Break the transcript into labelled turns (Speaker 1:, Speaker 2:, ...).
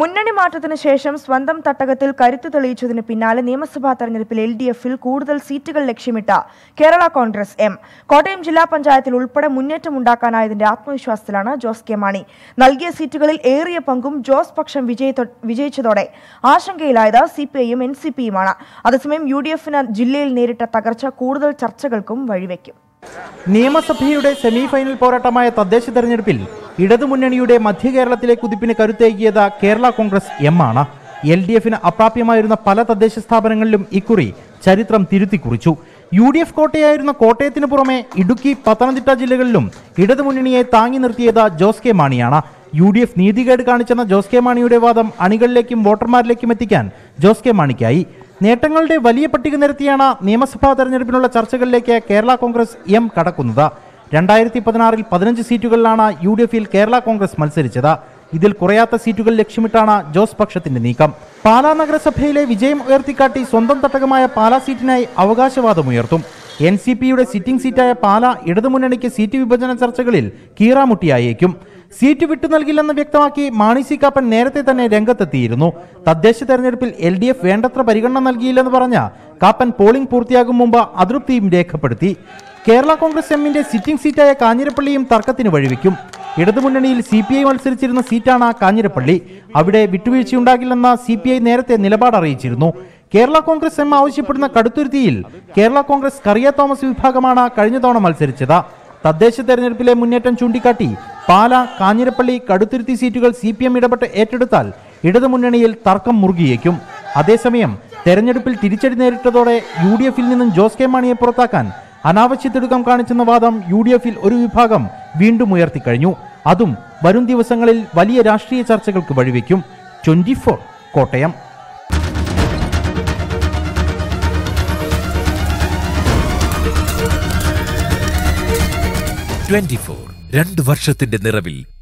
Speaker 1: മുന്നണി മാറ്റത്തിന് ശേഷം സ്വന്തം തട്ടകത്തിൽ കരുത്തു തെളിയിച്ചതിന് പിന്നാലെ നിയമസഭാ തെരഞ്ഞെടുപ്പിൽ എൽ ഡി എഫിൽ കൂടുതൽ സീറ്റുകൾ ലക്ഷ്യമിട്ട കേരള കോൺഗ്രസ് എം കോട്ടയം ജില്ലാ പഞ്ചായത്തിൽ ഉൾപ്പെടെ മുന്നേറ്റമുണ്ടാക്കാനായതിന്റെ ആത്മവിശ്വാസത്തിലാണ് ജോസ് കെ മാണി നൽകിയ സീറ്റുകളിൽ ഏറിയ പങ്കും ജോസ് പക്ഷം വിജയത്തോ- വിജയിച്ചതോടെ ആശങ്കയിലായത് സി പി ഐയും എൻ സി പിയുമാണ് അതേസമയം യു ഡി എഫിന് ജില്ലയിൽ നേരിട്ട തകർച്ച കൂടുതൽ ചർച്ചകൾക്കും വഴിവെക്കും
Speaker 2: നിയമസഭയുടെ സെമി ഫൈനൽ പോരാട്ടമായ തദ്ദേശ തെരഞ്ഞെടുപ്പിൽ ഇടതുമുന്നണിയുടെ മധ്യ കേരളത്തിലെ കുതിപ്പിന് കരുത്തേകിയത് കേരള കോൺഗ്രസ് എം ആണ് എൽ ഡി എഫിന് അപ്രാപ്യമായിരുന്ന പല തദ്ദേശ സ്ഥാപനങ്ങളിലും ഇക്കുറി ചരിത്രം തിരുത്തി കുറിച്ചു യു ഡി എഫ് കോട്ടയായിരുന്ന കോട്ടയത്തിന് പുറമെ ഇടുക്കി പത്തനംതിട്ട ജില്ലകളിലും ഇടതുമുന്നണിയെ താങ്ങി നിർത്തിയത് ജോസ് കെ മാണിയാണ് യു ഡി എഫ് നീതികേട് കാണിച്ചെന്ന ജോസ് കെ മാണിയുടെ വാദം അണികളിലേക്കും വോട്ടർമാരിലേക്കും എത്തിക്കാൻ ജോസ് കെ മാണിക്കായി നേട്ടങ്ങളുടെ വലിയ പട്ടിക നിരത്തിയാണ് നിയമസഭാ തെരഞ്ഞെടുപ്പിനുള്ള ചർച്ചകളിലേക്ക് കേരള കോൺഗ്രസ് എം കടക്കുന്നത് രണ്ടായിരത്തി പതിനാറിൽ പതിനഞ്ച് സീറ്റുകളിലാണ് യു ഡി എഫിൽ കേരള കോൺഗ്രസ് മത്സരിച്ചത് ഇതിൽ കുറയാത്ത സീറ്റുകൾ ലക്ഷ്യമിട്ടാണ് ജോസ് പക്ഷത്തിന്റെ നീക്കം പാലാ നഗരസഭയിലെ വിജയം ഉയർത്തിക്കാട്ടി സ്വന്തം തട്ടകമായ പാലാ സീറ്റിനായി അവകാശവാദമുയർത്തും എൻ സി പിയുടെ സിറ്റിംഗ് സീറ്റായ പാല ഇടതുമുന്നണിക്ക് സീറ്റ് വിഭജന ചർച്ചകളിൽ കീറാമുട്ടിയായേക്കും സീറ്റ് വിട്ടു നൽകില്ലെന്ന് വ്യക്തമാക്കി മാണി സി കാപ്പൻ നേരത്തെ തന്നെ രംഗത്തെത്തിയിരുന്നു തദ്ദേശ തെരഞ്ഞെടുപ്പിൽ എൽ ഡി എഫ് വേണ്ടത്ര പരിഗണന നൽകിയില്ലെന്ന് പറഞ്ഞ കാപ്പൻ പോളിംഗ് പൂർത്തിയാകും മുമ്പ് അതൃപ്തിയും രേഖപ്പെടുത്തി കേരള കോൺഗ്രസ് എമ്മിന്റെ സിറ്റിംഗ് സീറ്റായ കാഞ്ഞിരപ്പള്ളിയും തർക്കത്തിന് വഴിവെക്കും ഇടതുമുന്നണിയിൽ സി പി ഐ മത്സരിച്ചിരുന്ന സീറ്റാണ് കാഞ്ഞിരപ്പള്ളി അവിടെ വിട്ടുവീഴ്ചയുണ്ടാകില്ലെന്ന സി പി ഐ നേരത്തെ നിലപാട് അറിയിച്ചിരുന്നു കേരള കോൺഗ്രസ് എം ആവശ്യപ്പെടുന്ന കടുത്തുരുത്തിയിൽ കേരള കോൺഗ്രസ് കറിയ തോമസ് വിഭാഗമാണ് കഴിഞ്ഞ തവണ മത്സരിച്ചത് തദ്ദേശ തെരഞ്ഞെടുപ്പിലെ മുന്നേറ്റം ചൂണ്ടിക്കാട്ടി പാല കാഞ്ഞിരപ്പള്ളി കടുത്തുരുത്തി സീറ്റുകൾ സി പി എം ഇടപെട്ട് ഏറ്റെടുത്താൽ ഇടതുമുന്നണിയിൽ തർക്കം മുറുകിയേക്കും അതേസമയം തെരഞ്ഞെടുപ്പിൽ തിരിച്ചടി നേരിട്ടതോടെ യു ഡി എഫിൽ നിന്നും ജോസ് കെ മാണിയെ പുറത്താക്കാൻ അനാവശ്യ തിടുക്കം കാണിച്ചെന്ന വാദം യു ഡി എഫിൽ ഒരു വിഭാഗം വീണ്ടും ഉയർത്തിക്കഴിഞ്ഞു അതും വരും ദിവസങ്ങളിൽ വലിയ രാഷ്ട്രീയ ചർച്ചകൾക്ക് വഴിവെക്കും ട്വന്റി കോട്ടയം
Speaker 3: ട്വന്റി ഫോർ രണ്ട് വർഷത്തിന്റെ നിറവിൽ